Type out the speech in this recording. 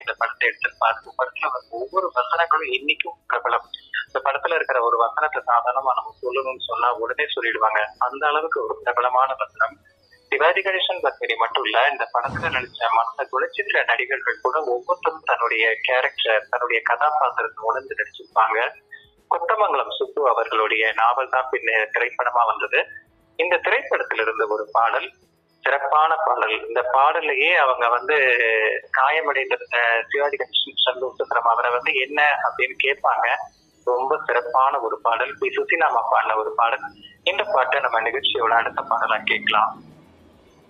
இந்த படத்தை எடுத்திருப்பாரு இந்த படத்துல வந்து ஒவ்வொரு வசனங்களும் இன்னைக்கும் பிரபலம் இந்த படத்துல இருக்கிற ஒரு வசனத்தை சாதாரணமா நம்ம சொல்லணும்னு சொன்னா உடனே சொல்லிடுவாங்க அந்த அளவுக்கு ஒரு பிரபலமான வசனம் சிவாஜி கணேசன் பத்மினி மட்டும் இல்ல இந்த படத்துல நடிச்ச மற்ற குணச்சித்திர நடிகர்கள் கூட ஒவ்வொருத்தரும் தன்னுடைய கேரக்டர் தன்னுடைய கதாபாத்திரத்தை உணர்ந்து நடிச்சிருப்பாங்க கொத்தமங்கலம் சுப்பு அவர்களுடைய நாவல் தான் பின்ன திரைப்படமா வந்தது இந்த திரைப்படத்துல இருந்த ஒரு பாடல் சிறப்பான பாடல் இந்த பாடல்லையே அவங்க வந்து காயமடைந்த அஹ், சிவாஜி கணேசன் சந்தோஷம் அவரை வந்து என்ன அப்படின்னு கேட்பாங்க ரொம்ப சிறப்பான ஒரு பாடல் பி சுசினாமா பாடின ஒரு பாடல் இந்த பாட்டை நம்ம நிகழ்ச்சியோட அடுத்த பாடலா கேட்கலாம்